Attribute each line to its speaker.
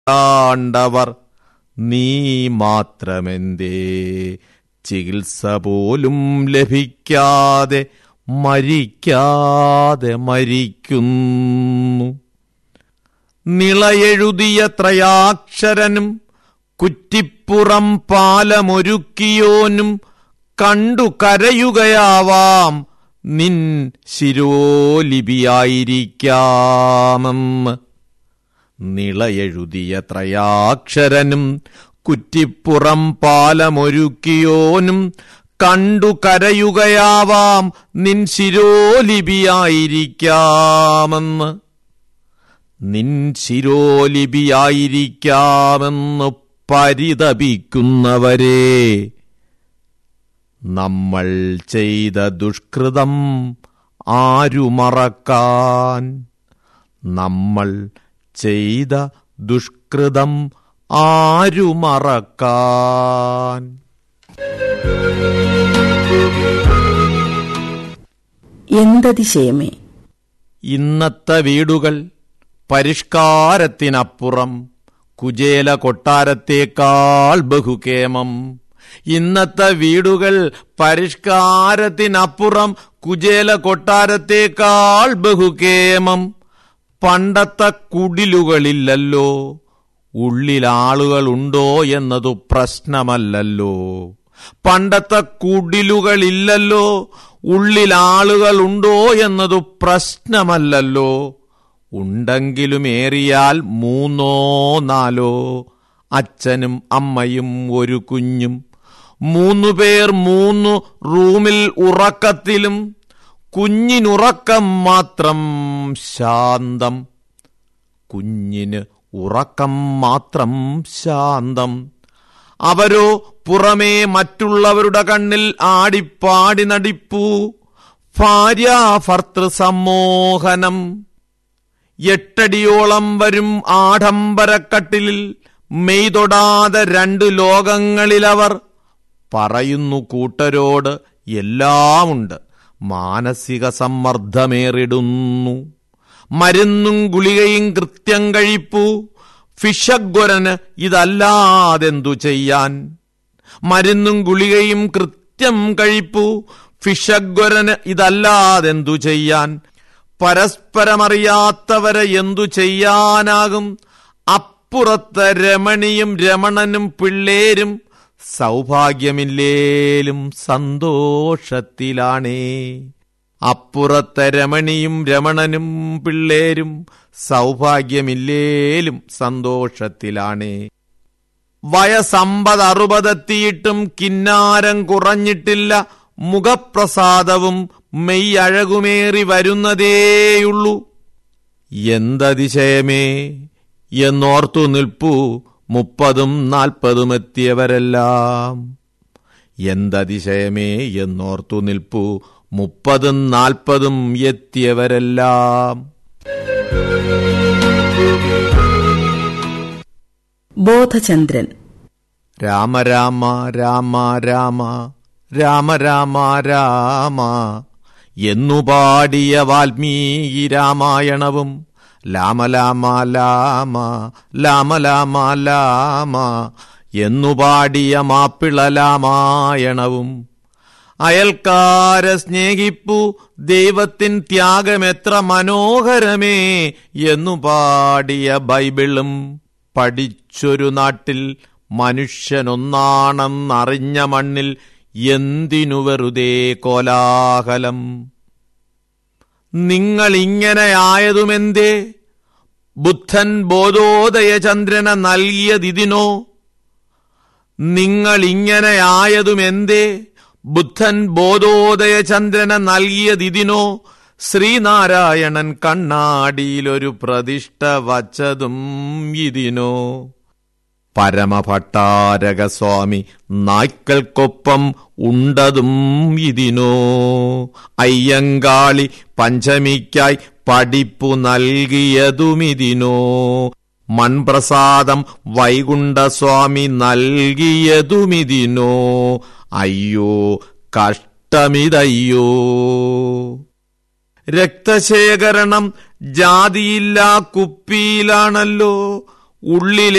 Speaker 1: ആണ്ടവർ നീ മാത്രമെന്തേ ചികിത്സ പോലും ലഭിക്കാതെ മരിക്കാതെ മരിക്കുന്നു നിളയെഴുതിയ ത്രയാക്ഷരനും കുറ്റിപ്പുറം പാലമൊരുക്കിയോനും കണ്ടു കരയുകയാവാം നിൻ ശിരോലിപിയായിരിക്കാമെന്ന് നിളയെഴുതിയ ത്രയാക്ഷരനും കുറ്റിപ്പുറം പാലമൊരുക്കിയോനും കണ്ടു കരയുകയാവാം നിൻ ശിരോലിപിയായിരിക്കാമെന്ന് നിൻ ശിരോലിപിയായിരിക്കാമെന്ന് പരിതപിക്കുന്നവരെ നമ്മൾ ചെയ്ത ദുഷ്കൃതം ആരു മറക്കാൻ നമ്മൾ ചെയ്ത ദുഷ്കൃതം ആരു മറക്കാൻ
Speaker 2: എന്തതിശയമേ
Speaker 1: ഇന്നത്തെ വീടുകൾ പരിഷ്കാരത്തിനപ്പുറം കുചേല കൊട്ടാരത്തേക്കാൾ ബഹുകേമം ഇന്നത്തെ വീടുകൾ പരിഷ്കാരത്തിനപ്പുറം കുചേല കൊട്ടാരത്തേക്കാൾ ബഹുകേമം പണ്ടത്തെ കുടിലുകളില്ലല്ലോ ഉള്ളിലാളുകളുണ്ടോ എന്നതു പ്രശ്നമല്ലല്ലോ പണ്ടത്തെ കുടിലുകളില്ലല്ലോ ഉള്ളിലാളുകളുണ്ടോ എന്നതു പ്രശ്നമല്ലല്ലോ ഉണ്ടെങ്കിലും ഏറിയാൽ മൂന്നോ നാലോ അച്ഛനും അമ്മയും ഒരു കുഞ്ഞും മൂന്നു പേർ മൂന്നു റൂമിൽ ഉറക്കത്തിലും കുഞ്ഞിനുറക്കം മാത്രം ശാന്തം കുഞ്ഞിന് ഉറക്കം മാത്രം ശാന്തം അവരോ പുറമേ മറ്റുള്ളവരുടെ കണ്ണിൽ ആടിപ്പാടി നടിപ്പൂ ഭാര്യാഭർത്തൃ സമ്മോഹനം എട്ടടിയോളം വരും ആഡംബരക്കട്ടിലിൽ മെയ്തൊടാതെ രണ്ട് ലോകങ്ങളിലവർ പറയുന്നു കൂട്ടരോട് എല്ലാമുണ്ട് മാനസിക സമ്മർദ്ദമേറിടുന്നു മരുന്നും ഗുളികയും കൃത്യം കഴിപ്പൂ ഫിഷഗ്വരന് ഇതല്ലാതെന്തു ചെയ്യാൻ മരുന്നും ഗുളികയും കൃത്യം കഴിപ്പൂ ഫിഷഗ്വരന് ഇതല്ലാതെന്തു ചെയ്യാൻ പരസ്പരമറിയാത്തവരെ എന്തു ചെയ്യാനാകും അപ്പുറത്തെ രമണിയും രമണനും പിള്ളേരും സൗഭാഗ്യമില്ലേലും സന്തോഷത്തിലാണേ അപ്പുറത്തെ രമണിയും രമണനും പിള്ളേരും സൗഭാഗ്യമില്ലേലും സന്തോഷത്തിലാണേ വയസ്സമ്പത് അറുപതെത്തിയിട്ടും കിന്നാരം കുറഞ്ഞിട്ടില്ല മുഖപ്രസാദവും മെയ്യഴകുമേറി വരുന്നതേയുള്ളൂ എന്തതിശയമേ എന്നോർത്തു നിൽപ്പൂ മുപ്പതും നാൽപ്പതും എത്തിയവരെല്ലാം എന്തതിശയമേ എന്നോർത്തു നിൽപ്പൂ മുപ്പതും നാൽപ്പതും എത്തിയവരെല്ലാം
Speaker 2: ബോധചന്ദ്രൻ
Speaker 1: രാമ രാമ രാമ രാമ രാമ രാമ രാമ എന്നു പാടിയ വാൽമീകി രാമായണവും ലാമ ലാമ ലാമ ലാമ ലാമ ലാമ എന്നു പാടിയ മാപ്പിള രാമായണവും അയൽക്കാരെ സ്നേഹിപ്പു ദൈവത്തിൻ ത്യാഗമെത്ര മനോഹരമേ എന്നു പാടിയ ബൈബിളും പഠിച്ചൊരു നാട്ടിൽ മനുഷ്യനൊന്നാണെന്നറിഞ്ഞ മണ്ണിൽ എന്തിനു വെറുതെ കോലാഹലം നിങ്ങളിങ്ങനെയായതുമെന്തേ ബുദ്ധൻ ബോധോദയചന്ദ്രനെ നൽകിയതിനോ നിങ്ങളിങ്ങനെയായതുമെന്തേ ബുദ്ധൻ ബോധോദയചന്ദ്രനെ നൽകിയതിനോ ശ്രീനാരായണൻ കണ്ണാടിയിലൊരു പ്രതിഷ്ഠ വച്ചതും ഇതിനോ പരമഭട്ടാരകസ്വാമി നായ്ക്കൾക്കൊപ്പം ഉണ്ടതും ഇതിനോ അയ്യങ്കാളി പഞ്ചമിക്കായി പഠിപ്പു നൽകിയതുമിതിനോ മൺപ്രസാദം വൈകുണ്ഠസ്വാമി നൽകിയതുമിതിനോ അയ്യോ കഷ്ടമിതയ്യോ രക്തശേഖരണം ജാതിയില്ലാ കുപ്പിയിലാണല്ലോ ഉള്ളിലെ